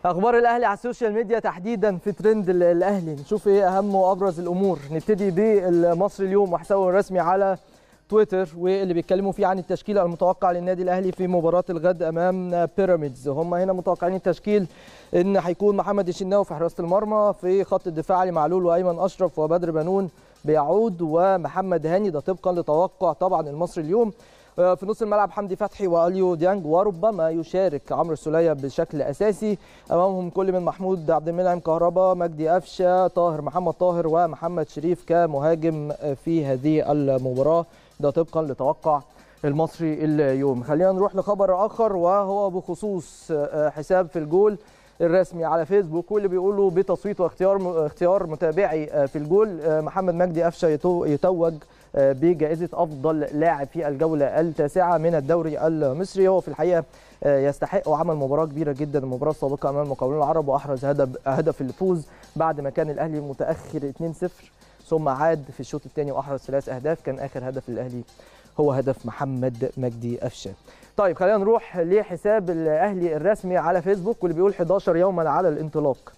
اخبار الاهلي على السوشيال ميديا تحديدا في ترند ال- الاهلي نشوف ايه اهم وابرز الامور نبتدي بالمصري اليوم وحسابه الرسمي على تويتر واللي بيتكلموا فيه عن التشكيل المتوقع للنادي الاهلي في مباراه الغد امام بيراميدز هم هنا متوقعين التشكيل ان هيكون محمد الشناوي في حراسه المرمى في خط الدفاع علي معلول وايمن اشرف وبدر بنون بيعود ومحمد هاني ده طبقا لتوقع طبعا المصري اليوم في نص الملعب حمدي فتحي واليو ديانج وربما يشارك عمرو السوليه بشكل اساسي امامهم كل من محمود عبد المنعم كهربا مجدي قفشه طاهر محمد طاهر ومحمد شريف كمهاجم في هذه المباراه ده طبقا لتوقع المصري اليوم خلينا نروح لخبر اخر وهو بخصوص حساب في الجول الرسمي على فيسبوك واللي بيقولوا بتصويت واختيار اختيار متابعي في الجول محمد مجدي قفشه يتوج بجائزه افضل لاعب في الجوله التاسعه من الدوري المصري هو في الحقيقه يستحق وعمل مباراه كبيره جدا المباراه السابقه امام المقاولون العرب واحرز هدف هدف الفوز بعد ما كان الاهلي متاخر 2-0 ثم عاد في الشوط الثاني واحرز ثلاث اهداف كان اخر هدف للاهلي هو هدف محمد مجدي قفشه طيب خلينا نروح لحساب الاهلي الرسمي على فيسبوك واللي بيقول 11 يوما على الانطلاق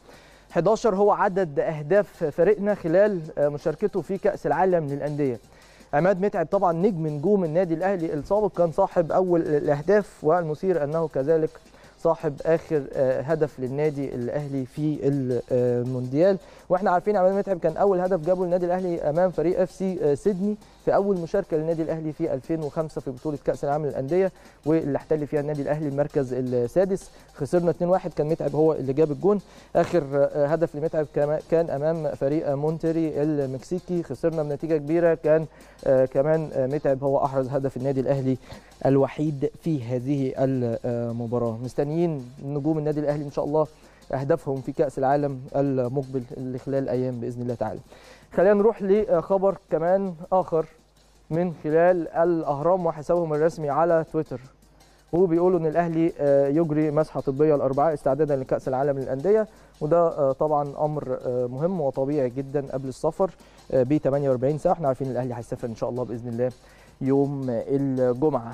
11 هو عدد اهداف فريقنا خلال مشاركته في كاس العالم للانديه عماد متعب طبعا نجم نجوم النادي الاهلي السابق كان صاحب اول الاهداف والمثير انه كذلك صاحب اخر هدف للنادي الاهلي في المونديال واحنا عارفين عماد متعب كان اول هدف جابه النادي الاهلي امام فريق اف سي سيدني في اول مشاركه للنادي الاهلي في 2005 في بطوله كاس العالم للانديه واللي احتل فيها النادي الاهلي المركز السادس خسرنا 2-1 كان متعب هو اللي جاب الجون اخر هدف لمتعب كان امام فريق مونتري المكسيكي خسرنا بنتيجه كبيره كان كمان متعب هو احرز هدف النادي الاهلي الوحيد في هذه المباراه مستنيين نجوم النادي الاهلي ان شاء الله اهدافهم في كاس العالم المقبل اللي خلال ايام باذن الله تعالى خلينا نروح لخبر كمان اخر من خلال الاهرام وحسابهم الرسمي على تويتر وبيقولوا ان الاهلي يجري مسحه طبيه الاربعاء استعدادا لكاس العالم للانديه وده طبعا امر مهم وطبيعي جدا قبل السفر ب 48 ساعه احنا عارفين الاهلي هيسافر ان شاء الله باذن الله يوم الجمعه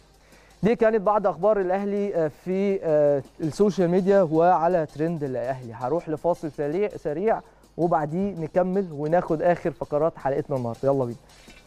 دي كانت بعض اخبار الاهلي في السوشيال ميديا وعلى ترند الاهلي هروح لفاصل سريع سريع وبعديه نكمل وناخد اخر فقرات حلقتنا النهارده يلا بينا